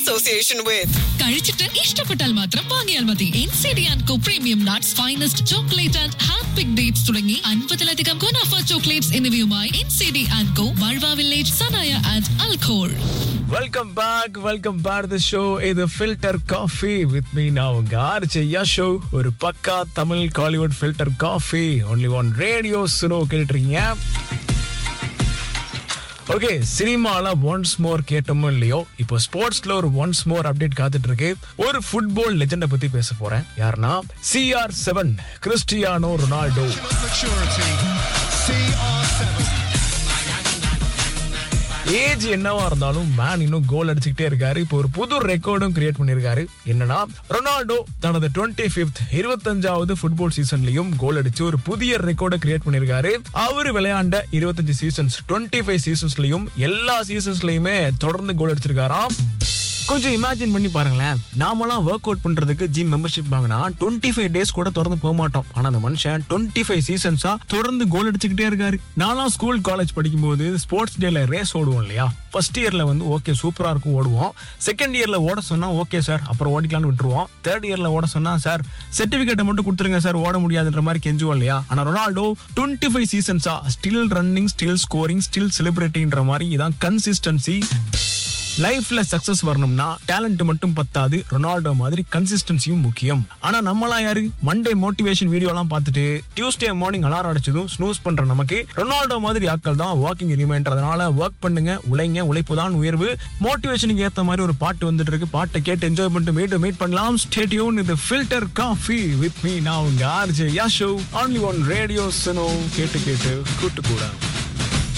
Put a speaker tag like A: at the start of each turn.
A: association with.
B: കഴിച്ചിട്ട് ഇഷ്ടപ്പെട്ടാൽ മാത്രം വാങ്ങിയാൽ മതി N C D and co premium nuts finest chocolate and hand pick dates തുടങ്ങി അൻപതിലധികം ഗുണാഫ ചോക്ലേറ്റ്സ് എന്നിവയുമായി N C D and co വാഴ്വ വില്ലേജ് സനായ ആൻഡ് അൽഖോൾ
C: welcome back welcome back the show இது ஃபில்டர் காஃபி வித் மீ நான் உங்க ஆர்ஜே ஷோ ஒரு பக்கா Tamil Kollywood filter coffee only on radio Suno கேட்டுருக்கீங்க ஓகே சினிமால ஒன்ஸ் மோர் கேட்டோமோ இல்லையோ இப்போ ஸ்போர்ட்ஸ்ல ஒரு ஒன்ஸ் மோர் அப்டேட் காத்துட்டு இருக்கு ஒரு ஃபுட்பால் லெஜெண்டை பத்தி பேச போறேன் யாருன்னா CR seven Cristiano Ronaldo
D: maturity. CR7.
C: Age என்னவா இருந்தாலும் மேன் இன்னும் கோல் அடிச்சுக்கிட்டே இருக்காரு இப்போ ஒரு புது ரெக்கார்டும் கிரியேட் பண்ணிருக்காரு என்னன்னா ரொனால்டோ தனது டுவெண்ட்டி பிப்த் இருபத்தஞ்சாவது ஃபுட்பால் சீசன்லயும் கோல் அடிச்சு ஒரு புதிய ரெக்கார்டை கிரியேட் பண்ணிருக்காரு அவர் விளையாண்ட இருபத்தஞ்சு சீசன்ஸ் டுவெண்ட்டி ஃபைவ் சீசன்ஸ்லயும் எல்லா சீசன்ஸ்லயுமே தொடர்ந்து கோல் அடிச்சிருக்காராம் கொஞ்சம் இமேஜின் பண்ணி பாருங்களேன் நாமெல்லாம் ஒர்க் அவுட் பண்றதுக்கு ஜிம் மெம்பர்ஷிப் வாங்கினா டுவெண்ட்டி ஃபைவ் டேஸ் கூட தொடர்ந்து போக மாட்டோம் ஆனா அந்த மனுஷன் டுவெண்ட்டி ஃபைவ் சீசன்ஸா தொடர்ந்து கோல் அடிச்சுக்கிட்டே இருக்காரு நான்லாம் ஸ்கூல் காலேஜ் படிக்கும்போது ஸ்போர்ட்ஸ் டேல ரேஸ் ஓடுவோம் இல்லையா ஃபர்ஸ்ட் இயர்ல வந்து ஓகே சூப்பரா இருக்கும் ஓடுவோம் செகண்ட் இயர்ல ஓட சொன்னா ஓகே சார் அப்புறம் ஓடிக்கலாம்னு விட்டுருவோம் தேர்ட் இயர்ல ஓட சொன்னா சார் சர்டிபிகேட்டை மட்டும் கொடுத்துருங்க சார் ஓட முடியாதுன்ற மாதிரி கெஞ்சுவோம் இல்லையா ஆனா ரொனால்டோ டுவெண்ட்டி ஃபைவ் சீசன்ஸா still running still scoring still செலிபிரிட்டின்ற மாதிரி இதான் கன்சிஸ்டன்சி லைஃப்ல சக்சஸ் வரணும்னா டேலண்ட் மட்டும் பத்தாது ரொனால்டோ மாதிரி கன்சிஸ்டன்சியும் முக்கியம் ஆனா நம்மளாம் யாரு மண்டே மோட்டிவேஷன் வீடியோ எல்லாம் பார்த்துட்டு டியூஸ்டே மார்னிங் அலாரம் அடிச்சதும் ஸ்னூஸ் பண்ற நமக்கு ரொனால்டோ மாதிரி ஆட்கள் தான் வாக்கிங் எலிமெண்ட்றதுனால ஒர்க் பண்ணுங்க உழைங்க உழைப்பு தான் உயர்வு மோட்டிவேஷனுக்கு ஏத்த மாதிரி ஒரு பாட்டு வந்துட்டு இருக்கு பாட்டை கேட்டு என்ஜாய் பண்ணிட்டு மீண்டும் மீட் பண்ணலாம் ஸ்டேடியோன் இது ஃபில்டர் காஃபி வித் மீ நான் உங்க RJ Yasho only one radio சனோ கேட்டு கேட்டு கூட்டு கூட